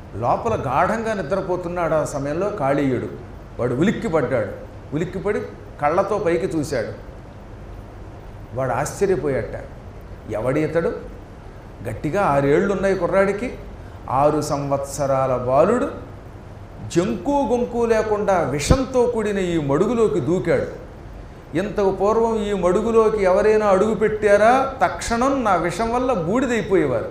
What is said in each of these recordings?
లోపల గాఢంగా నిద్రపోతున్నాడు ఆ సమయంలో కాళీయుడు వాడు ఉలిక్కి పడ్డాడు ఉలిక్కిపడి కళ్ళతో పైకి చూశాడు వాడు ఆశ్చర్యపోయాట ఎవడి ఇతడు గట్టిగా ఆరేళ్ళు ఉన్నాయి కుర్రాడికి ఆరు సంవత్సరాల బాలుడు జంకు గొంకు లేకుండా విషంతో కూడిన ఈ మడుగులోకి దూకాడు ఇంతకు పూర్వం ఈ మడుగులోకి ఎవరైనా అడుగు పెట్టారా తక్షణం నా విషం వల్ల బూడిదైపోయేవారు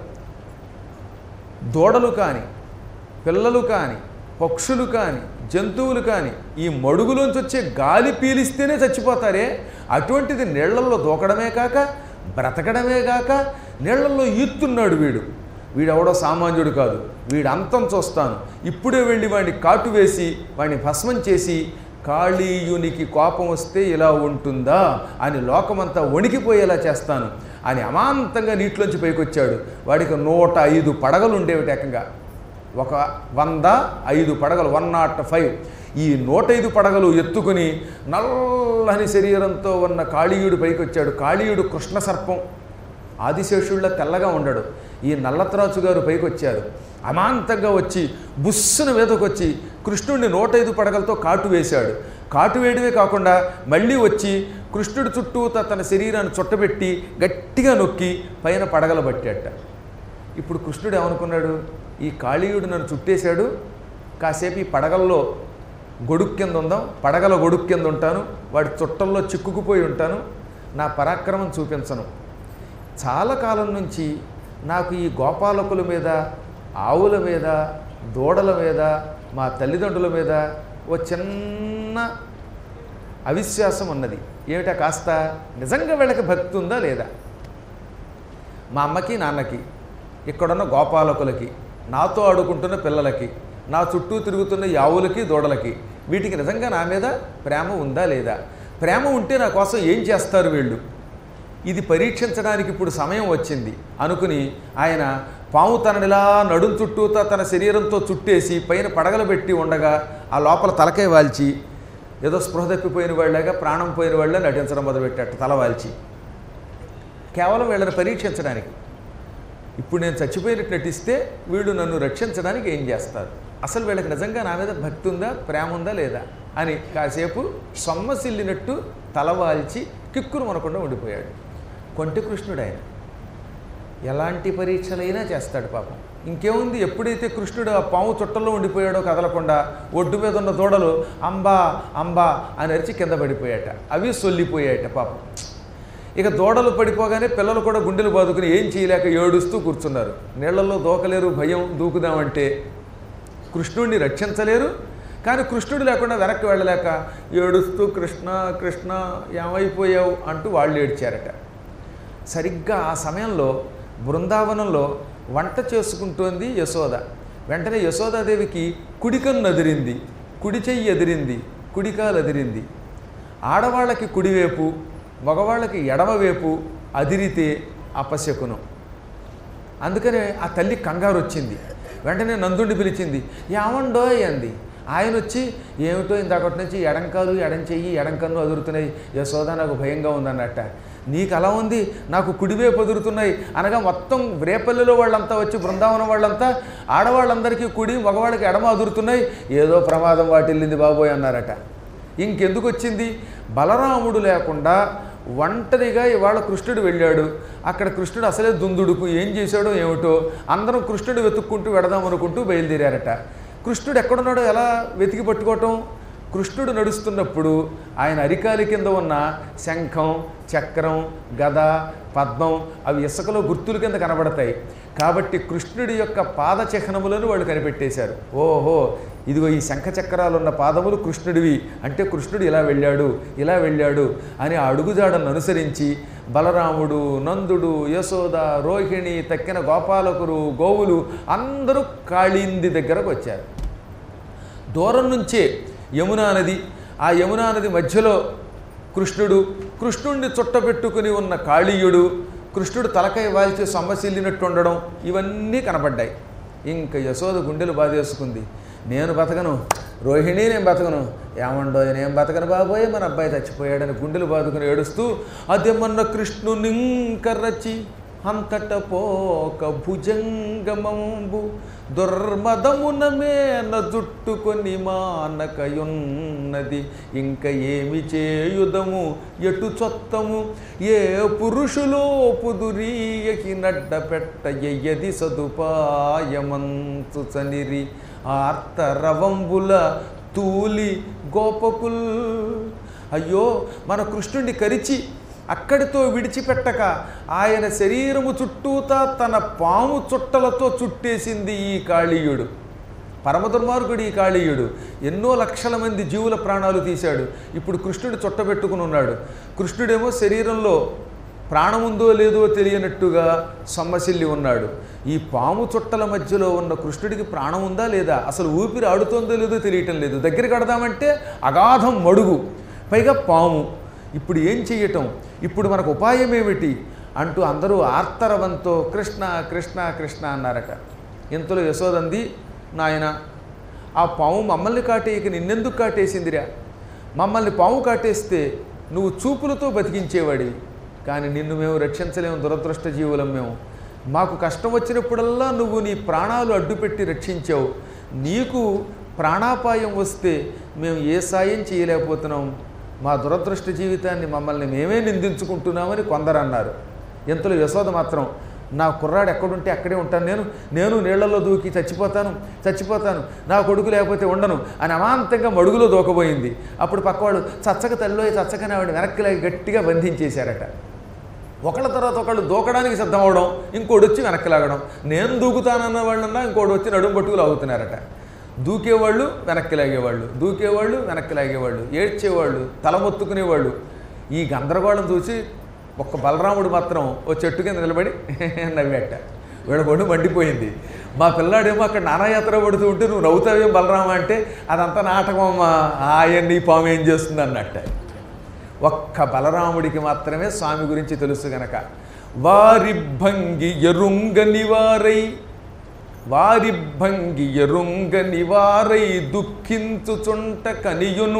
దూడలు కాని పిల్లలు కాని పక్షులు కాని జంతువులు కాని ఈ మడుగులోంచి వచ్చే గాలి పీలిస్తేనే చచ్చిపోతారే అటువంటిది నీళ్లలో దూకడమే కాక బ్రతకడమే కాక నీళ్లలో ఈత్తున్నాడు వీడు వీడెవడో సామాన్యుడు కాదు వీడు అంతం చూస్తాను ఇప్పుడే వెళ్ళి వాడిని కాటు వేసి వాడిని భస్మం చేసి కాళీయునికి కోపం వస్తే ఇలా ఉంటుందా అని లోకమంతా వణికిపోయేలా చేస్తాను అని అమాంతంగా నీటిలోంచి పైకొచ్చాడు వాడికి నూట ఐదు పడగలు ఉండేవి ఏకంగా ఒక వంద ఐదు పడగలు వన్ నాట్ ఫైవ్ ఈ నూట ఐదు పడగలు ఎత్తుకుని నల్లని శరీరంతో ఉన్న కాళీయుడు పైకి వచ్చాడు కాళీయుడు కృష్ణ సర్పం ఆదిశేషుళ్ళ తెల్లగా ఉండడు ఈ నల్లత్రాచు గారు పైకి వచ్చారు అమాంతంగా వచ్చి బుస్సున మీదకు వచ్చి కృష్ణుడిని నూట ఐదు పడగలతో కాటు వేశాడు కాటు వేయడమే కాకుండా మళ్ళీ వచ్చి కృష్ణుడి చుట్టూ తన శరీరాన్ని చుట్టబెట్టి గట్టిగా నొక్కి పైన పడగల పట్టాట ఇప్పుడు కృష్ణుడు ఏమనుకున్నాడు ఈ కాళీయుడు నన్ను చుట్టేశాడు కాసేపు ఈ పడగల్లో గొడుగు కింద ఉందాం పడగల గొడుగు కింద ఉంటాను వాడి చుట్టల్లో చిక్కుకుపోయి ఉంటాను నా పరాక్రమం చూపించను చాలా కాలం నుంచి నాకు ఈ గోపాలకుల మీద ఆవుల మీద దూడల మీద మా తల్లిదండ్రుల మీద ఓ చిన్న అవిశ్వాసం ఉన్నది ఏమిటా కాస్త నిజంగా వీళ్ళకి భక్తి ఉందా లేదా మా అమ్మకి నాన్నకి ఇక్కడున్న గోపాలకులకి నాతో ఆడుకుంటున్న పిల్లలకి నా చుట్టూ తిరుగుతున్న యావులకి దూడలకి వీటికి నిజంగా నా మీద ప్రేమ ఉందా లేదా ప్రేమ ఉంటే నా కోసం ఏం చేస్తారు వీళ్ళు ఇది పరీక్షించడానికి ఇప్పుడు సమయం వచ్చింది అనుకుని ఆయన పాము తననిలా నడుం చుట్టూతా తన శరీరంతో చుట్టేసి పైన పడగలు పెట్టి ఉండగా ఆ లోపల తలకే వాల్చి ఏదో స్పృహ తప్పిపోయిన వాళ్ళగా ప్రాణం పోయిన వాళ్ళ నటించడం మొదలుపెట్టాట తల వాల్చి కేవలం వీళ్ళని పరీక్షించడానికి ఇప్పుడు నేను చచ్చిపోయినట్టు నటిస్తే వీళ్ళు నన్ను రక్షించడానికి ఏం చేస్తారు అసలు వీళ్ళకి నిజంగా నా మీద భక్తి ఉందా ప్రేమ ఉందా లేదా అని కాసేపు సొమ్మసిల్లినట్టు తలవాల్చి కిక్కురు మనకుండా ఉండిపోయాడు కొంటి కృష్ణుడు ఆయన ఎలాంటి పరీక్షలైనా చేస్తాడు పాపం ఇంకేముంది ఎప్పుడైతే కృష్ణుడు ఆ పాము చుట్టల్లో ఉండిపోయాడో కదలకుండా ఒడ్డు మీద ఉన్న దూడలు అంబా అంబా అని అరిచి కింద పడిపోయాట అవి సొల్లిపోయాయట పాపం ఇక దూడలు పడిపోగానే పిల్లలు కూడా గుండెలు బాదుకుని ఏం చేయలేక ఏడుస్తూ కూర్చున్నారు నీళ్లలో దూకలేరు భయం దూకుదామంటే కృష్ణుడిని రక్షించలేరు కానీ కృష్ణుడు లేకుండా వెనక్కి వెళ్ళలేక ఏడుస్తూ కృష్ణ కృష్ణ ఏమైపోయావు అంటూ వాళ్ళు ఏడ్చారట సరిగ్గా ఆ సమయంలో బృందావనంలో వంట చేసుకుంటోంది యశోద వెంటనే యశోదాదేవికి కుడికన్ను అదిరింది కుడి చెయ్యి ఎదిరింది కుడికాలు అదిరింది ఆడవాళ్ళకి కుడివైపు మగవాళ్ళకి ఎడమవైపు అదిరితే అపశకునం అందుకనే ఆ తల్లి కంగారు వచ్చింది వెంటనే నందుడిని పిలిచింది ఏమండోయ్ అంది ఆయన వచ్చి ఏమిటో ఇందాకటి నుంచి ఎడంకాలు ఎడం చెయ్యి ఎడంకన్ను అదురుతున్నాయి యశోద నాకు భయంగా ఉందన్నట్ట నీకు అలా ఉంది నాకు కుడివైపు అదురుతున్నాయి అనగా మొత్తం రేపల్లిలో వాళ్ళంతా వచ్చి బృందావనం వాళ్ళంతా ఆడవాళ్ళందరికీ కుడి మగవాళ్ళకి ఎడమ అదురుతున్నాయి ఏదో ప్రమాదం వాటిల్లింది బాబోయ్ అన్నారట ఇంకెందుకు వచ్చింది బలరాముడు లేకుండా ఒంటరిగా ఇవాళ కృష్ణుడు వెళ్ళాడు అక్కడ కృష్ణుడు అసలే దుందుడుకు ఏం చేశాడో ఏమిటో అందరం కృష్ణుడు వెతుక్కుంటూ వెడదాం అనుకుంటూ బయలుదేరారట కృష్ణుడు ఎక్కడున్నాడో ఎలా వెతికి పట్టుకోవటం కృష్ణుడు నడుస్తున్నప్పుడు ఆయన అరికాలి కింద ఉన్న శంఖం చక్రం గద పద్మం అవి ఇసుకలో గుర్తుల కింద కనబడతాయి కాబట్టి కృష్ణుడి యొక్క పాద చిహ్నములను వాళ్ళు కనిపెట్టేశారు ఓహో ఇదిగో ఈ శంఖ చక్రాలు ఉన్న పాదములు కృష్ణుడివి అంటే కృష్ణుడు ఇలా వెళ్ళాడు ఇలా వెళ్ళాడు అని ఆ అడుగుజాడను అనుసరించి బలరాముడు నందుడు యశోద రోహిణి తక్కిన గోపాలకురు గోవులు అందరూ కాళింది దగ్గరకు వచ్చారు దూరం నుంచే యమునా నది ఆ యమునా నది మధ్యలో కృష్ణుడు కృష్ణుడిని చుట్టబెట్టుకుని ఉన్న కాళీయుడు కృష్ణుడు తలకాయ వాల్చి సొమ్మసిల్లినట్టు ఉండడం ఇవన్నీ కనబడ్డాయి ఇంకా యశోద గుండెలు బాధేసుకుంది నేను బతకను రోహిణి నేను బతకను ఏమండో నేను బతకను బాబోయే మన అబ్బాయి చచ్చిపోయాడని గుండెలు బాదుకుని ఏడుస్తూ అదేమన్న కృష్ణుని కర్రచి అంతట పోక భుజంగమంబు దుర్మదమున మేన జుట్టుకొని మానకయున్నది ఇంక ఏమి చేయుదము ఎటు చొత్తము ఏ పురుషులో పుదురీయకి నడ్డ పెట్ట ఎయ్యది సదుపాయమంతు చనిరి ఆర్తరవంబుల తూలి గోపకుల్ అయ్యో మన కృష్ణుడిని కరిచి అక్కడితో విడిచిపెట్టక ఆయన శరీరము చుట్టూతా తన పాము చుట్టలతో చుట్టేసింది ఈ కాళీయుడు పరమ దుర్మార్గుడు ఈ కాళీయుడు ఎన్నో లక్షల మంది జీవుల ప్రాణాలు తీశాడు ఇప్పుడు కృష్ణుడు చుట్టబెట్టుకుని ఉన్నాడు కృష్ణుడేమో శరీరంలో ప్రాణముందో లేదో తెలియనట్టుగా సొమ్మసిల్లి ఉన్నాడు ఈ పాము చుట్టల మధ్యలో ఉన్న కృష్ణుడికి ప్రాణం ఉందా లేదా అసలు ఊపిరి ఆడుతోందో లేదో తెలియటం లేదు దగ్గరికి కడదామంటే అగాధం మడుగు పైగా పాము ఇప్పుడు ఏం చెయ్యటం ఇప్పుడు మనకు ఉపాయం ఏమిటి అంటూ అందరూ ఆర్తరవంతో కృష్ణ కృష్ణ కృష్ణ అన్నారట ఇంతలో యశోదంది నాయన ఆ పాము మమ్మల్ని కాటేయక నిన్నెందుకు కాటేసిందిరా మమ్మల్ని పాము కాటేస్తే నువ్వు చూపులతో బతికించేవాడివి కానీ నిన్ను మేము రక్షించలేము దురదృష్ట జీవులం మేము మాకు కష్టం వచ్చినప్పుడల్లా నువ్వు నీ ప్రాణాలు అడ్డుపెట్టి రక్షించావు నీకు ప్రాణాపాయం వస్తే మేము ఏ సాయం చేయలేకపోతున్నాం మా దురదృష్ట జీవితాన్ని మమ్మల్ని మేమే నిందించుకుంటున్నామని కొందరు అన్నారు ఇంతలో యశోద మాత్రం నా కుర్రాడు ఎక్కడుంటే అక్కడే ఉంటాను నేను నేను నీళ్లలో దూకి చచ్చిపోతాను చచ్చిపోతాను నా కొడుకు లేకపోతే ఉండను అని అమాంతంగా మడుగులో దూకబోయింది అప్పుడు పక్కవాడు చచ్చక తల్లిలో చచ్చకని ఆవిడ వెనక్కి లాగి గట్టిగా బంధించేశారట ఒకళ్ళ తర్వాత ఒకళ్ళు దూకడానికి సిద్ధం అవడం ఇంకోటి వచ్చి వెనక్కి లాగడం నేను దూకుతానన్న వాళ్ళన్నా ఇంకోటి వచ్చి నడుము పట్టుకు లాగుతున్నారట దూకేవాళ్ళు వెనక్కి లాగేవాళ్ళు దూకేవాళ్ళు వెనక్కి లాగేవాళ్ళు ఏడ్చేవాళ్ళు తలమొత్తుకునేవాళ్ళు ఈ గందరగోళం చూసి ఒక్క బలరాముడు మాత్రం ఓ చెట్టు కింద నిలబడి నవ్వేట వీళ్ళ ఒళ్ళు మండిపోయింది మా పిల్లాడేమో అక్కడ నానాయాత్ర పడుతూ ఉంటే నువ్వు నవ్వుతావేం బలరామ అంటే అదంతా నాటకం అమ్మా ఆయన్ని పాము ఏం చేస్తుంది అన్నట్ట ఒక్క బలరాముడికి మాత్రమే స్వామి గురించి తెలుసు గనక వారి భంగి ఎరుంగని వారై వారి భంగి ఎరుంగ నివారై దుఃఖించుచుంట కనియును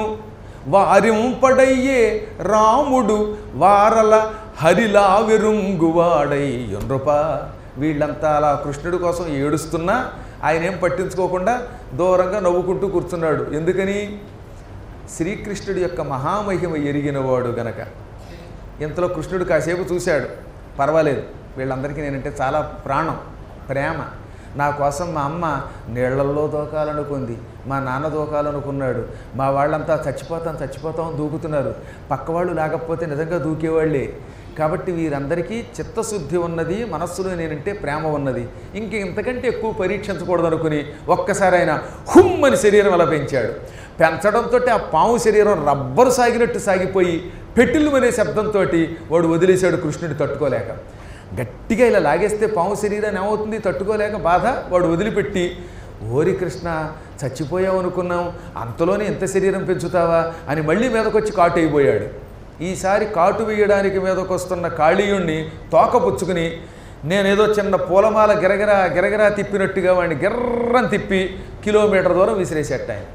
వారింపడయ్యే రాముడు వారల హరిలా వెరుంగువాడై యునృప వీళ్ళంతా అలా కృష్ణుడి కోసం ఏడుస్తున్నా ఆయన ఏం పట్టించుకోకుండా దూరంగా నవ్వుకుంటూ కూర్చున్నాడు ఎందుకని శ్రీకృష్ణుడి యొక్క మహామహిమ ఎరిగినవాడు గనక ఇంతలో కృష్ణుడు కాసేపు చూశాడు పర్వాలేదు వీళ్ళందరికీ నేనంటే చాలా ప్రాణం ప్రేమ నా కోసం మా అమ్మ నీళ్లల్లో దూకాలనుకుంది మా నాన్న దూకాలనుకున్నాడు మా వాళ్ళంతా చచ్చిపోతాం చచ్చిపోతాం దూకుతున్నారు పక్కవాళ్ళు లేకపోతే నిజంగా దూకేవాళ్ళే కాబట్టి వీరందరికీ చిత్తశుద్ధి ఉన్నది మనస్సులో నేనంటే ప్రేమ ఉన్నది ఇంక ఇంతకంటే ఎక్కువ పరీక్షించకూడదు అనుకుని ఒక్కసారి ఆయన హుమ్ అని శరీరం అలా పెంచాడు పెంచడంతో ఆ పాము శరీరం రబ్బరు సాగినట్టు సాగిపోయి పెట్టిల్లు అనే శబ్దంతో వాడు వదిలేశాడు కృష్ణుడి తట్టుకోలేక గట్టిగా ఇలా లాగేస్తే పాము శరీరాన్ని ఏమవుతుంది తట్టుకోలేక బాధ వాడు వదిలిపెట్టి ఓరి కృష్ణ చచ్చిపోయావు అనుకున్నాం అంతలోనే ఎంత శరీరం పెంచుతావా అని మళ్ళీ మీదకొచ్చి కాటు అయిపోయాడు ఈసారి కాటు వేయడానికి మీదకు వస్తున్న కాళీయుణ్ణి తోక పుచ్చుకుని నేనేదో చిన్న పూలమాల గిరగిరా గిరగిరా తిప్పినట్టుగా వాడిని గిర్రని తిప్పి కిలోమీటర్ దూరం విసిరేసేట ఆయన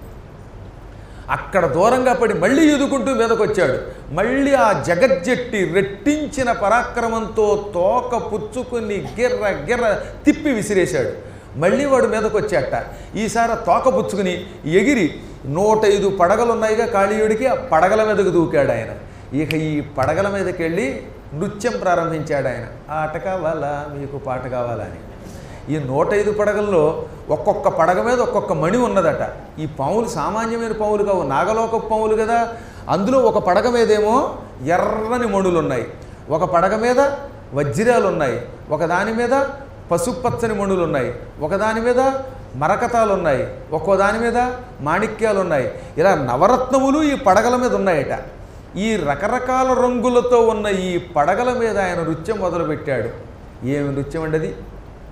అక్కడ దూరంగా పడి మళ్ళీ ఎదుకుంటూ మీదకొచ్చాడు మళ్ళీ ఆ జగజ్జెట్టి రెట్టించిన పరాక్రమంతో తోక పుచ్చుకుని గిర్ర గిర్ర తిప్పి విసిరేశాడు మళ్ళీ వాడు మీదకొచ్చాట ఈసారి ఆ తోక పుచ్చుకుని ఎగిరి నూట ఐదు పడగలు ఉన్నాయిగా కాళీయుడికి ఆ పడగల మీదకు దూకాడు ఆయన ఇక ఈ పడగల మీదకి వెళ్ళి నృత్యం ప్రారంభించాడు ఆయన ఆట కావాలా మీకు పాట కావాలా అని ఈ నూట ఐదు పడగల్లో ఒక్కొక్క పడగ మీద ఒక్కొక్క మణి ఉన్నదట ఈ పాములు సామాన్యమైన పాములు కావు నాగలోక పాములు కదా అందులో ఒక పడగ మీదేమో ఎర్రని మణులు ఉన్నాయి ఒక పడగ మీద వజ్రాలు ఉన్నాయి ఒక దాని మీద పసుపచ్చని మణులు ఉన్నాయి ఒకదాని మీద మరకతాలు ఉన్నాయి ఒక్కో దాని మీద మాణిక్యాలు ఉన్నాయి ఇలా నవరత్నములు ఈ పడగల మీద ఉన్నాయట ఈ రకరకాల రంగులతో ఉన్న ఈ పడగల మీద ఆయన నృత్యం మొదలుపెట్టాడు ఏమి నృత్యం అండి అది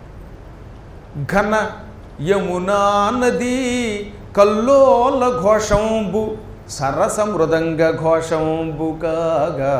ఘన యమునా నదీ కల్లోల ఘోషంబు సరస మృదంగ ఘోషంబు కాగా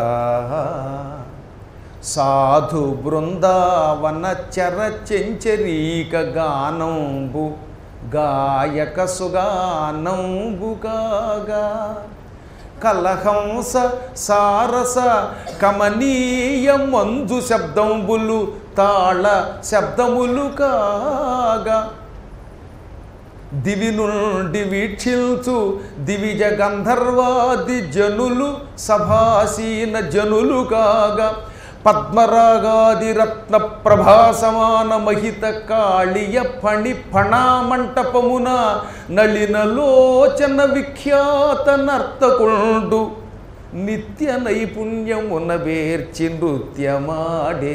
సాధు బృందావన చర చెంచరీక గానంబు గాయక సుగానంబు కాగా కలహంస సారస కమనీయ మంజు శబ్దంబులు తాళ శబ్దములు కాగా దివి నుండి వీక్షించు దివిజ గంధర్వాది జనులు సభాసీన జనులు కాగా పద్మరాగాది రత్న ప్రభాసమాన మహిత కాళియ ఫణి ఫణామంటపమున నళినలోచన విఖ్యాత నర్తకుండు నిత్య నైపుణ్యమున వేర్చి నృత్యమాడే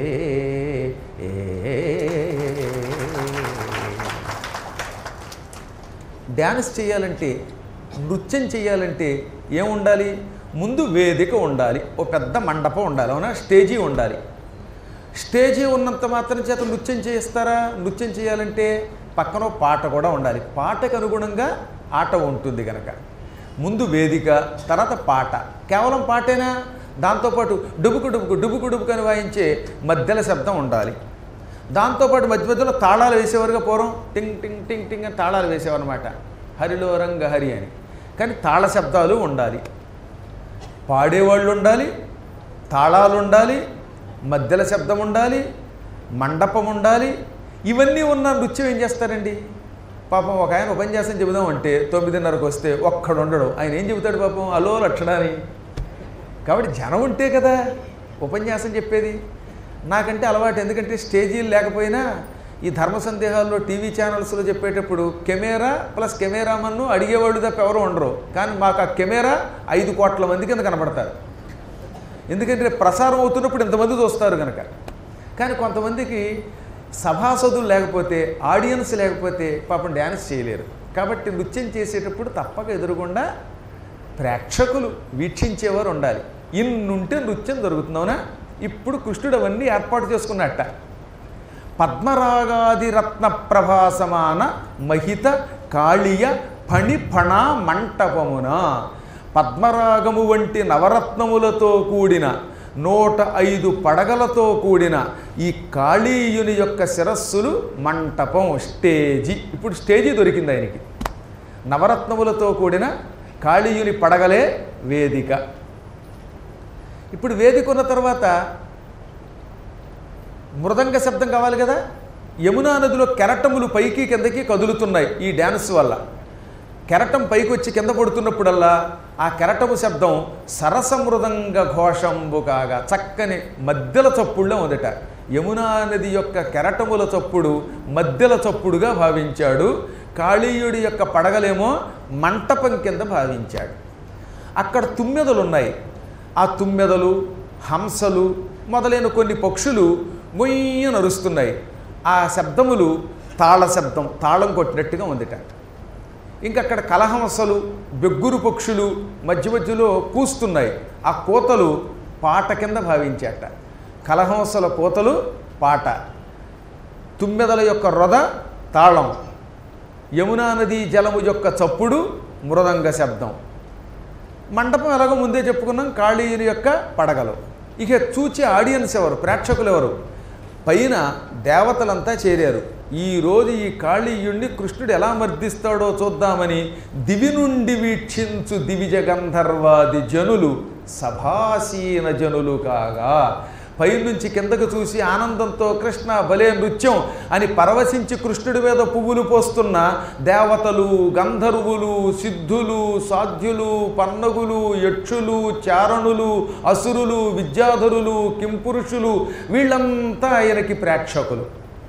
డ్యాన్స్ చేయాలంటే నృత్యం చేయాలంటే ఏముండాలి ముందు వేదిక ఉండాలి ఓ పెద్ద మండపం ఉండాలి అవునా స్టేజీ ఉండాలి స్టేజీ ఉన్నంత మాత్రం చేత నృత్యం చేస్తారా నృత్యం చేయాలంటే పక్కన ఓ పాట కూడా ఉండాలి పాటకు అనుగుణంగా ఆట ఉంటుంది కనుక ముందు వేదిక తర్వాత పాట కేవలం పాటేనా దాంతోపాటు డుబుకు డుబుకు డుబుకు డుబుకు అని వాయించే మధ్యల శబ్దం ఉండాలి దాంతోపాటు మధ్య మధ్యలో తాళాలు వేసేవారుగా పూర్వం టింగ్ టింగ్ టింగ్ టింగ్ అని తాళాలు వేసేవారు అనమాట హరిలో రంగ హరి అని కానీ తాళ శబ్దాలు ఉండాలి పాడేవాళ్ళు ఉండాలి తాళాలు ఉండాలి మధ్యల శబ్దం ఉండాలి మండపం ఉండాలి ఇవన్నీ ఉన్న నృత్యం ఏం చేస్తారండి పాపం ఒక ఆయన ఉపన్యాసం చెబుదాం అంటే తొమ్మిదిన్నరకు వస్తే ఒక్కడు ఉండడు ఆయన ఏం చెబుతాడు పాపం అలో లక్షణాని కాబట్టి జనం ఉంటే కదా ఉపన్యాసం చెప్పేది నాకంటే అలవాటు ఎందుకంటే స్టేజీలు లేకపోయినా ఈ ధర్మ సందేహాల్లో టీవీ ఛానల్స్లో చెప్పేటప్పుడు కెమెరా ప్లస్ కెమెరామన్ను అడిగేవాళ్ళు తప్ప ఎవరు ఉండరు కానీ మాకు ఆ కెమెరా ఐదు కోట్ల మంది కింద కనబడతారు ఎందుకంటే ప్రసారం అవుతున్నప్పుడు ఇంతమంది చూస్తారు కనుక కానీ కొంతమందికి సభాసదులు లేకపోతే ఆడియన్స్ లేకపోతే పాపం డ్యాన్స్ చేయలేరు కాబట్టి నృత్యం చేసేటప్పుడు తప్పక ఎదురుగుండా ప్రేక్షకులు వీక్షించేవారు ఉండాలి ఇన్నుంటే నృత్యం జరుగుతుందవునా ఇప్పుడు కృష్ణుడు అవన్నీ ఏర్పాటు చేసుకున్నట్ట పద్మరాగాది రత్న ప్రభాసమాన మహిత కాళియ ఫణి ఫణ మంటపమున పద్మరాగము వంటి నవరత్నములతో కూడిన నూట ఐదు పడగలతో కూడిన ఈ కాళీయుని యొక్క శిరస్సులు మంటపం స్టేజి ఇప్పుడు స్టేజి దొరికింది ఆయనకి నవరత్నములతో కూడిన కాళీయుని పడగలే వేదిక ఇప్పుడు వేదిక ఉన్న తర్వాత మృదంగ శబ్దం కావాలి కదా యమునా నదిలో కెరటములు పైకి కిందకి కదులుతున్నాయి ఈ డ్యాన్స్ వల్ల కెరటం పైకి వచ్చి కింద పడుతున్నప్పుడల్లా ఆ కెరటము శబ్దం సరస మృదంగ ఘోషంబు కాగా చక్కని మధ్యల చప్పుడులో ఉందట యమునా నది యొక్క కెరటముల చప్పుడు మధ్యల చప్పుడుగా భావించాడు కాళీయుడి యొక్క పడగలేమో మంటపం కింద భావించాడు అక్కడ తుమ్మెదలు ఉన్నాయి ఆ తుమ్మెదలు హంసలు మొదలైన కొన్ని పక్షులు మొయ్య నరుస్తున్నాయి ఆ శబ్దములు తాళ శబ్దం తాళం కొట్టినట్టుగా ఉందిట ఇంకా అక్కడ కలహంసలు బెగ్గురు పక్షులు మధ్య మధ్యలో కూస్తున్నాయి ఆ కోతలు పాట కింద భావించాట కలహంసల కోతలు పాట తుమ్మెదల యొక్క రొద తాళం యమునా నదీ జలము యొక్క చప్పుడు మృదంగ శబ్దం మండపం ఎలాగో ముందే చెప్పుకున్నాం కాళీయుని యొక్క పడగలు ఇక చూచే ఆడియన్స్ ఎవరు ప్రేక్షకులు ఎవరు పైన దేవతలంతా చేరారు ఈరోజు ఈ కాళీయుణ్ణి కృష్ణుడు ఎలా మర్దిస్తాడో చూద్దామని దివి నుండి వీక్షించు దివిజ గంధర్వాది జనులు సభాసీన జనులు కాగా పైనుంచి కిందకు చూసి ఆనందంతో కృష్ణ భలే నృత్యం అని పరవశించి కృష్ణుడి మీద పువ్వులు పోస్తున్న దేవతలు గంధర్వులు సిద్ధులు సాధ్యులు పన్నగులు యక్షులు చారణులు అసురులు విద్యాధరులు కింపురుషులు వీళ్ళంతా ఆయనకి ప్రేక్షకులు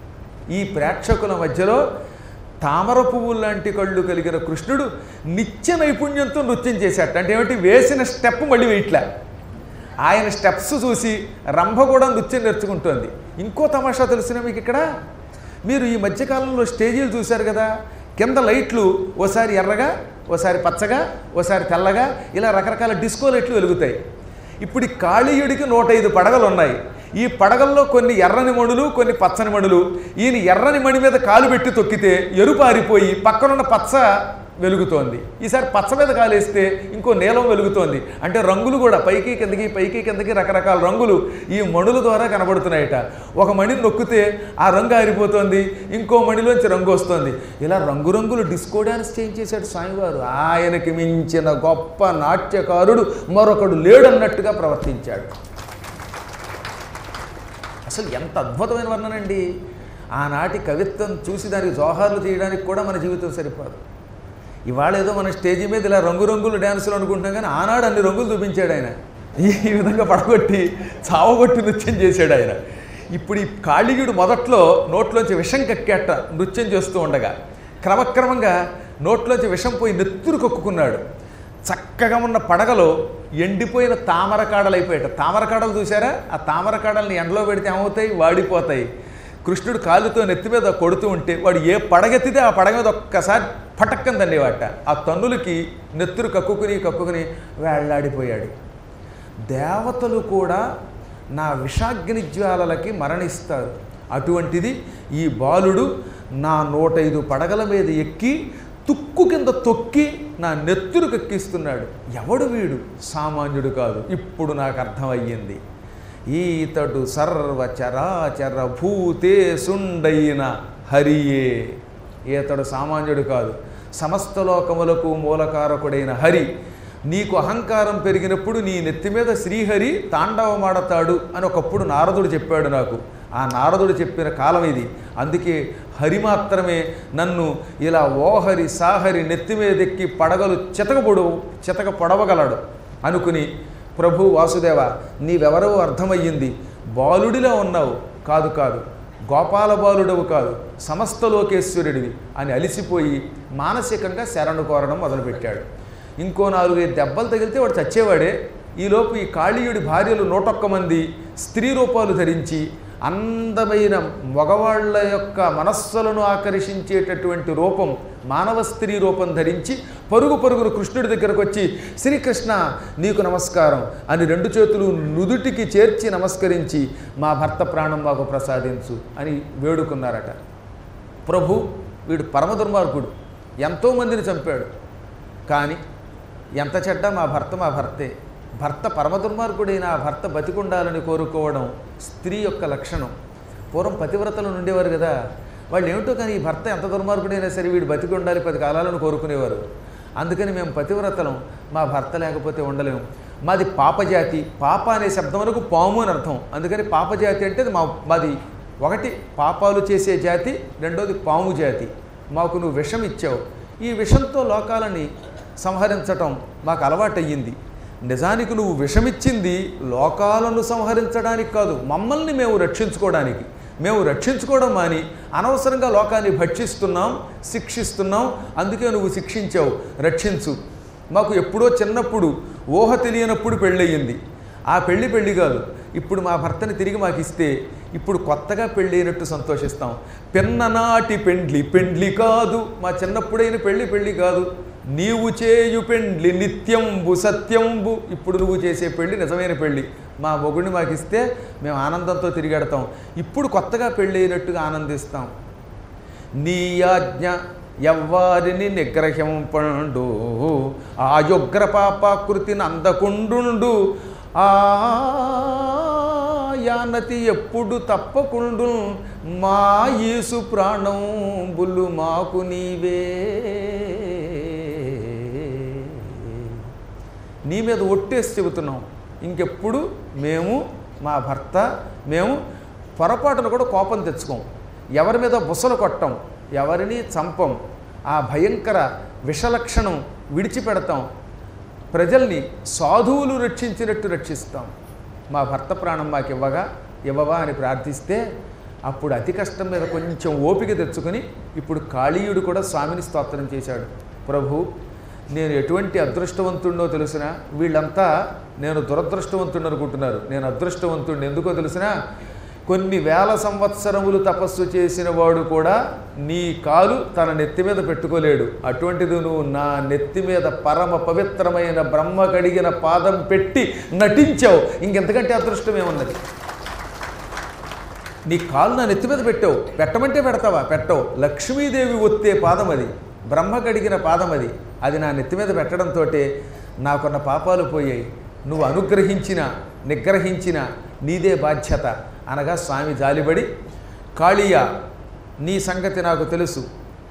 ఈ ప్రేక్షకుల మధ్యలో తామర పువ్వులు లాంటి కళ్ళు కలిగిన కృష్ణుడు నిత్య నైపుణ్యంతో నృత్యం చేశాట అంటే ఏమిటి వేసిన స్టెప్ మళ్ళీ వేయట్లే ఆయన స్టెప్స్ చూసి రంభ కూడా నృత్యం నేర్చుకుంటోంది ఇంకో తమాషా తెలిసిన మీకు ఇక్కడ మీరు ఈ మధ్యకాలంలో స్టేజీలు చూశారు కదా కింద లైట్లు ఓసారి ఎర్రగా ఓసారి పచ్చగా ఓసారి తెల్లగా ఇలా రకరకాల డిస్కో లైట్లు వెలుగుతాయి ఇప్పుడు ఈ కాళీయుడికి నూట ఐదు పడగలు ఉన్నాయి ఈ పడగల్లో కొన్ని ఎర్రని మణులు కొన్ని పచ్చని మణులు ఈయన ఎర్రని మణి మీద కాలు పెట్టి తొక్కితే ఎరుపు ఆరిపోయి పక్కనున్న పచ్చ వెలుగుతోంది ఈసారి పచ్చ మీద కాలేస్తే ఇంకో నీలం వెలుగుతోంది అంటే రంగులు కూడా పైకి కిందకి పైకి కిందకి రకరకాల రంగులు ఈ మణుల ద్వారా కనబడుతున్నాయట ఒక మణిని నొక్కితే ఆ రంగు ఆరిపోతుంది ఇంకో మణిలోంచి రంగు వస్తుంది ఇలా రంగురంగులు డిస్కో డ్యాన్స్ చేయించేశాడు స్వామివారు ఆయనకి మించిన గొప్ప నాట్యకారుడు మరొకడు లేడన్నట్టుగా ప్రవర్తించాడు అసలు ఎంత అద్భుతమైన వర్ణనండి ఆనాటి కవిత్వం చూసి దానికి జోహార్లు చేయడానికి కూడా మన జీవితం సరిపోదు ఇవాళ ఏదో మన స్టేజీ మీద ఇలా రంగురంగులు డ్యాన్సులు అనుకుంటున్నాం కానీ ఆనాడు అన్ని రంగులు చూపించాడు ఆయన ఈ విధంగా పడగొట్టి చావగొట్టి నృత్యం చేశాడు ఆయన ఇప్పుడు ఈ కాళియుడు మొదట్లో నోట్లోంచి విషం కక్కేట నృత్యం చేస్తూ ఉండగా క్రమక్రమంగా నోట్లోంచి విషం పోయి నెత్తురు కక్కుకున్నాడు చక్కగా ఉన్న పడగలో ఎండిపోయిన తామర కాడలు అయిపోయాట తామర కాడలు చూసారా ఆ తామర కాడల్ని ఎండలో పెడితే ఏమవుతాయి వాడిపోతాయి కృష్ణుడు కాలుతో నెత్తి మీద కొడుతూ ఉంటే వాడు ఏ పడగెత్తితే ఆ పడగ మీద ఒక్కసారి పటక్కన తండేవాట ఆ తన్నులకి నెత్తురు కక్కుకుని కక్కుకుని వేళ్లాడిపోయాడు దేవతలు కూడా నా విషాగ్ని జ్వాలలకి మరణిస్తారు అటువంటిది ఈ బాలుడు నా నూటైదు పడగల మీద ఎక్కి తుక్కు కింద తొక్కి నా నెత్తురు కక్కిస్తున్నాడు ఎవడు వీడు సామాన్యుడు కాదు ఇప్పుడు నాకు అర్థమయ్యింది ఈతడు సర్వ చరాచర భూతే సుండైన హరియే ఈతడు సామాన్యుడు కాదు సమస్త లోకములకు మూలకారకుడైన హరి నీకు అహంకారం పెరిగినప్పుడు నీ నెత్తి మీద శ్రీహరి తాండవమాడతాడు అని ఒకప్పుడు నారదుడు చెప్పాడు నాకు ఆ నారదుడు చెప్పిన కాలం ఇది అందుకే హరి మాత్రమే నన్ను ఇలా ఓహరి సాహరి నెత్తి మీద ఎక్కి పడగలు చితకబొడు చితక పొడవగలడు అనుకుని ప్రభు వాసుదేవ నీవెవరో అర్థమయ్యింది బాలుడిలా ఉన్నావు కాదు కాదు గోపాల బాలుడవు కాదు సమస్త లోకేశ్వరుడివి అని అలిసిపోయి మానసికంగా శరణు కోరడం మొదలుపెట్టాడు ఇంకో నాలుగైదు దెబ్బలు తగిలితే వాడు చచ్చేవాడే ఈలోపు ఈ కాళీయుడి భార్యలు నూటొక్క మంది స్త్రీ రూపాలు ధరించి అందమైన మగవాళ్ళ యొక్క మనస్సులను ఆకర్షించేటటువంటి రూపం మానవ స్త్రీ రూపం ధరించి పరుగు పరుగురు కృష్ణుడి దగ్గరకు వచ్చి శ్రీకృష్ణ నీకు నమస్కారం అని రెండు చేతులు నుదుటికి చేర్చి నమస్కరించి మా భర్త ప్రాణం మాకు ప్రసాదించు అని వేడుకున్నారట ప్రభు వీడు పరమ దుర్మార్గుడు ఎంతోమందిని చంపాడు కానీ ఎంత చెడ్డ మా భర్త మా భర్తే భర్త పరమ దుర్మార్గుడైన ఆ భర్త బతికుండాలని కోరుకోవడం స్త్రీ యొక్క లక్షణం పూర్వం పతివ్రతలు ఉండేవారు కదా వాళ్ళు ఏమిటో కానీ ఈ భర్త ఎంత దుర్మార్గుడైనా సరే వీడు బతికి ఉండాలి పది కాలాలను కోరుకునేవారు అందుకని మేము పతివ్రతలం మా భర్త లేకపోతే ఉండలేము మాది పాపజాతి పాప అనే శబ్దం వరకు పాము అని అర్థం అందుకని పాపజాతి అంటే అది మా మాది ఒకటి పాపాలు చేసే జాతి రెండోది పాము జాతి మాకు నువ్వు విషం ఇచ్చావు ఈ విషంతో లోకాలని సంహరించటం మాకు అలవాటయ్యింది నిజానికి నువ్వు విషమిచ్చింది లోకాలను సంహరించడానికి కాదు మమ్మల్ని మేము రక్షించుకోవడానికి మేము రక్షించుకోవడం మాని అనవసరంగా లోకాన్ని భక్షిస్తున్నాం శిక్షిస్తున్నాం అందుకే నువ్వు శిక్షించావు రక్షించు మాకు ఎప్పుడో చిన్నప్పుడు ఊహ తెలియనప్పుడు పెళ్ళయింది ఆ పెళ్లి పెళ్లి కాదు ఇప్పుడు మా భర్తని తిరిగి మాకు ఇస్తే ఇప్పుడు కొత్తగా పెళ్ళైనట్టు సంతోషిస్తాం పిన్ననాటి పెండ్లి పెండ్లి కాదు మా చిన్నప్పుడైన పెళ్లి పెళ్లి కాదు నీవు చేయు పెండ్లి నిత్యంబు సత్యంబు ఇప్పుడు నువ్వు చేసే పెళ్లి నిజమైన పెళ్లి మా మొగుడిని మాకు ఇస్తే మేము ఆనందంతో తిరిగెడతాం ఇప్పుడు కొత్తగా పెళ్ళైనట్టుగా ఆనందిస్తాం నీ ఆజ్ఞ ఎవ్వారిని నిగ్రహింపండు ఆయుగ్ర పాపాకృతిని అందకుండు ఆ యానతి ఎప్పుడు తప్పకుండు మా ఈసు ప్రాణం బుల్లు మాకు నీవే నీ మీద ఒట్టేసి చెబుతున్నాం ఇంకెప్పుడు మేము మా భర్త మేము పొరపాటును కూడా కోపం తెచ్చుకోం ఎవరి మీద బుసలు కొట్టం ఎవరిని చంపం ఆ భయంకర విషలక్షణం విడిచిపెడతాం ప్రజల్ని సాధువులు రక్షించినట్టు రక్షిస్తాం మా భర్త ప్రాణం మాకు ఇవ్వగా ఇవ్వవా అని ప్రార్థిస్తే అప్పుడు అతి కష్టం మీద కొంచెం ఓపిక తెచ్చుకొని ఇప్పుడు కాళీయుడు కూడా స్వామిని స్తోత్రం చేశాడు ప్రభు నేను ఎటువంటి అదృష్టవంతుడినో తెలిసిన వీళ్ళంతా నేను దురదృష్టవంతుడు అనుకుంటున్నారు నేను అదృష్టవంతుడిని ఎందుకో తెలిసిన కొన్ని వేల సంవత్సరములు తపస్సు చేసిన వాడు కూడా నీ కాలు తన నెత్తి మీద పెట్టుకోలేడు అటువంటిది నువ్వు నా నెత్తి మీద పరమ పవిత్రమైన బ్రహ్మ కడిగిన పాదం పెట్టి నటించావు ఇంకెంతకంటే అదృష్టం ఏమున్నది నీ కాలు నా నెత్తి మీద పెట్టావు పెట్టమంటే పెడతావా పెట్టవు లక్ష్మీదేవి ఒత్తే పాదం అది బ్రహ్మ కడిగిన పాదం అది అది నా నెత్తి మీద పెట్టడంతో నాకున్న పాపాలు పోయాయి నువ్వు అనుగ్రహించిన నిగ్రహించిన నీదే బాధ్యత అనగా స్వామి జాలిబడి కాళీయ నీ సంగతి నాకు తెలుసు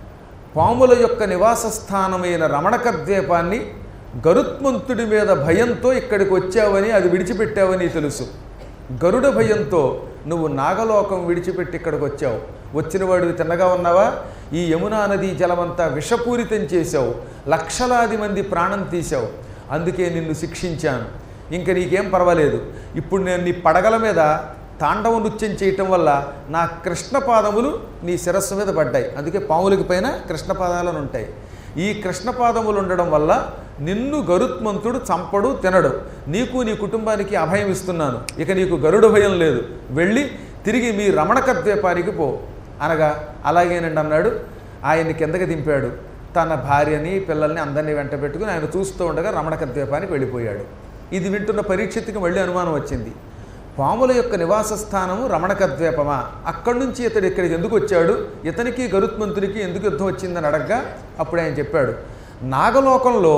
పాముల యొక్క నివాస స్థానమైన రమణక ద్వీపాన్ని గరుత్మంతుడి మీద భయంతో ఇక్కడికి వచ్చావని అది విడిచిపెట్టావని తెలుసు గరుడ భయంతో నువ్వు నాగలోకం విడిచిపెట్టి ఇక్కడికి వచ్చావు వచ్చిన వాడివి తిన్నగా ఉన్నావా ఈ యమునా నదీ జలమంతా విషపూరితం చేశావు లక్షలాది మంది ప్రాణం తీశావు అందుకే నిన్ను శిక్షించాను ఇంక నీకేం పర్వాలేదు ఇప్పుడు నేను నీ పడగల మీద తాండవ నృత్యం చేయటం వల్ల నా కృష్ణ పాదములు నీ శిరస్సు మీద పడ్డాయి అందుకే పాములకి పైన కృష్ణ పాదాలను ఉంటాయి ఈ కృష్ణ పాదములు ఉండడం వల్ల నిన్ను గరుత్మంతుడు చంపడు తినడు నీకు నీ కుటుంబానికి అభయం ఇస్తున్నాను ఇక నీకు గరుడు భయం లేదు వెళ్ళి తిరిగి మీ రమణక ద్వీపానికి పో అనగా అలాగేనండి అన్నాడు ఆయన్ని కిందకి దింపాడు తన భార్యని పిల్లల్ని అందరినీ వెంట పెట్టుకుని ఆయన చూస్తూ ఉండగా రమణక ద్వీపానికి వెళ్ళిపోయాడు ఇది వింటున్న పరీక్షిత్తుకి మళ్ళీ అనుమానం వచ్చింది పాముల యొక్క నివాస స్థానము రమణక ద్వీపమా అక్కడి నుంచి ఇతడు ఇక్కడికి ఎందుకు వచ్చాడు ఇతనికి గరుత్మంతునికి ఎందుకు యుద్ధం వచ్చిందని అడగ్గా అప్పుడు ఆయన చెప్పాడు నాగలోకంలో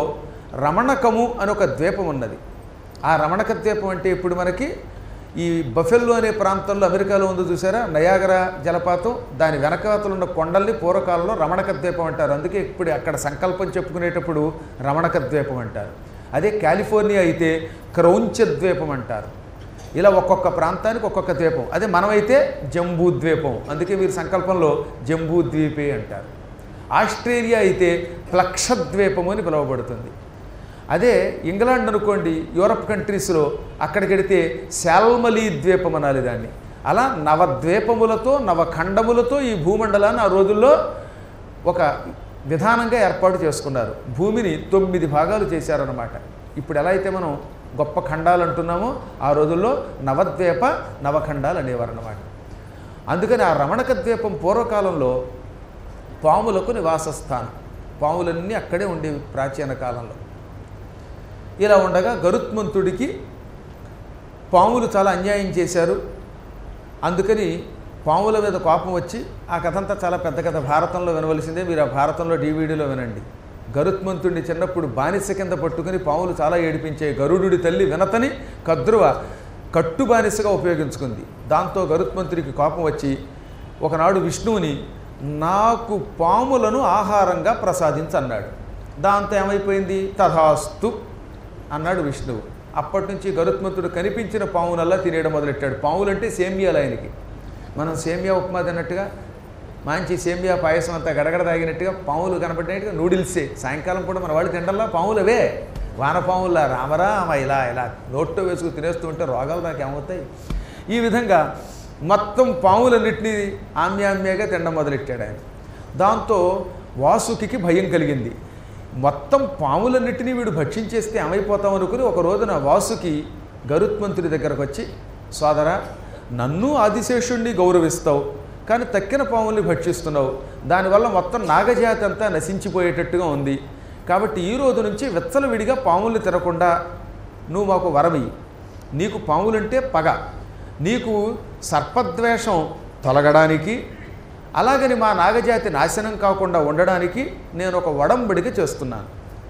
రమణకము అని ఒక ద్వీపం ఉన్నది ఆ రమణక ద్వీపం అంటే ఇప్పుడు మనకి ఈ బఫెల్లో అనే ప్రాంతంలో అమెరికాలో ఉంది చూసారా నయాగర జలపాతం దాని వెనకాతలు ఉన్న కొండల్ని పూర్వకాలంలో రమణక ద్వీపం అంటారు అందుకే ఇప్పుడు అక్కడ సంకల్పం చెప్పుకునేటప్పుడు రమణక ద్వీపం అంటారు అదే కాలిఫోర్నియా అయితే క్రౌంచ ద్వీపం అంటారు ఇలా ఒక్కొక్క ప్రాంతానికి ఒక్కొక్క ద్వీపం అదే మనమైతే జంబూ ద్వీపం అందుకే మీరు సంకల్పంలో జంబూ ద్వీపే అంటారు ఆస్ట్రేలియా అయితే ప్లక్షద్వీపము అని పిలువబడుతుంది అదే ఇంగ్లాండ్ అనుకోండి యూరప్ కంట్రీస్లో అక్కడికి వెడితే శాల్మలీ ద్వీపం అనాలి దాన్ని అలా నవద్వీపములతో నవఖండములతో ఈ భూమండలాన్ని ఆ రోజుల్లో ఒక విధానంగా ఏర్పాటు చేసుకున్నారు భూమిని తొమ్మిది భాగాలు చేశారన్నమాట ఇప్పుడు ఎలా అయితే మనం గొప్ప ఖండాలు అంటున్నామో ఆ రోజుల్లో నవద్వీప నవఖండాలు అనేవారు అన్నమాట అందుకని ఆ రమణక ద్వీపం పూర్వకాలంలో పాములకు నివాస స్థానం పాములన్నీ అక్కడే ఉండేవి ప్రాచీన కాలంలో ఇలా ఉండగా గరుత్మంతుడికి పాములు చాలా అన్యాయం చేశారు అందుకని పాముల మీద కోపం వచ్చి ఆ కథంతా చాలా పెద్ద కథ భారతంలో వినవలసిందే మీరు ఆ భారతంలో డీవీడీలో వినండి గరుత్మంతుడిని చిన్నప్పుడు బానిస కింద పట్టుకుని పాములు చాలా ఏడిపించే గరుడుడి తల్లి వినతని కద్రువ కట్టు బానిసగా ఉపయోగించుకుంది దాంతో గరుత్మంతుడికి కోపం వచ్చి ఒకనాడు విష్ణువుని నాకు పాములను ఆహారంగా ప్రసాదించన్నాడు దాంతో ఏమైపోయింది తథాస్తు అన్నాడు విష్ణువు అప్పటి నుంచి గరుత్మంతుడు కనిపించిన పామునల్లా తినేయడం మొదలెట్టాడు పాములు అంటే సేమ్యాలు ఆయనకి మనం సేమియా ఉప్మా తిన్నట్టుగా మంచి సేమియా పాయసం అంతా గడగడ తాగినట్టుగా పాములు కనపడినట్టుగా నూడిల్సే సాయంకాలం కూడా మన వాళ్ళు తినడంలా పాములవే వానపాముల్లా రామరామ ఇలా ఇలా నోట్లో వేసుకు తినేస్తూ ఉంటే రోగాలు నాకు ఏమవుతాయి ఈ విధంగా మొత్తం పాములన్నింటినీ ఆమ్యామ్యాగా తినడం మొదలెట్టాడు ఆయన దాంతో వాసుకి భయం కలిగింది మొత్తం పాములన్నిటినీ వీడు భక్షించేస్తే ఏమైపోతాం అనుకుని ఒక రోజున వాసుకి గరుత్మంతుడి దగ్గరకు వచ్చి సోదరా నన్ను ఆదిశేషుణ్ణి గౌరవిస్తావు కానీ తక్కిన పాముల్ని భక్షిస్తున్నావు దానివల్ల మొత్తం నాగజాతి అంతా నశించిపోయేటట్టుగా ఉంది కాబట్టి ఈ రోజు నుంచి విచ్చలవిడిగా పాముల్ని తినకుండా నువ్వు మాకు వరమియ్యి నీకు పాములంటే పగ నీకు సర్పద్వేషం తొలగడానికి అలాగని మా నాగజాతి నాశనం కాకుండా ఉండడానికి నేను ఒక వడంబడిక చేస్తున్నాను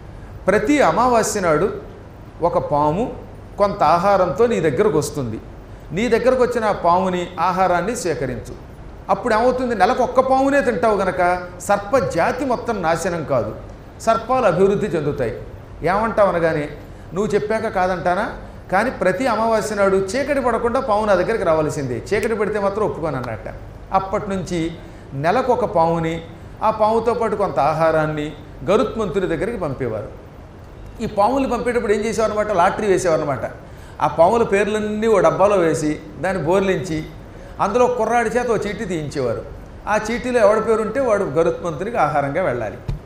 ప్రతి అమావాస్య నాడు ఒక పాము కొంత ఆహారంతో నీ దగ్గరకు వస్తుంది నీ దగ్గరకు వచ్చిన ఆ పాముని ఆహారాన్ని సేకరించు అప్పుడు ఏమవుతుంది నెలకు ఒక్క పామునే తింటావు గనక సర్ప జాతి మొత్తం నాశనం కాదు సర్పాలు అభివృద్ధి చెందుతాయి ఏమంటావు అనగానే నువ్వు చెప్పాక కాదంటానా కానీ ప్రతి అమావాస్య నాడు చీకటి పడకుండా పాము నా దగ్గరికి రావాల్సిందే చీకటి పడితే మాత్రం ఒప్పుకోను అన్నట్ట అప్పటి నుంచి నెలకు ఒక పాముని ఆ పాముతో పాటు కొంత ఆహారాన్ని గరుత్మంతుని దగ్గరికి పంపేవారు ఈ పాములు పంపేటప్పుడు ఏం చేసేవారనమాట లాటరీ వేసేవారనమాట ఆ పాముల పేర్లన్నీ ఓ డబ్బాలో వేసి దాన్ని బోర్లించి అందులో కుర్రాడి చేత ఓ చీటీ తీయించేవారు ఆ చీటీలో ఎవడి పేరు ఉంటే వాడు గరుత్మంతునికి ఆహారంగా వెళ్ళాలి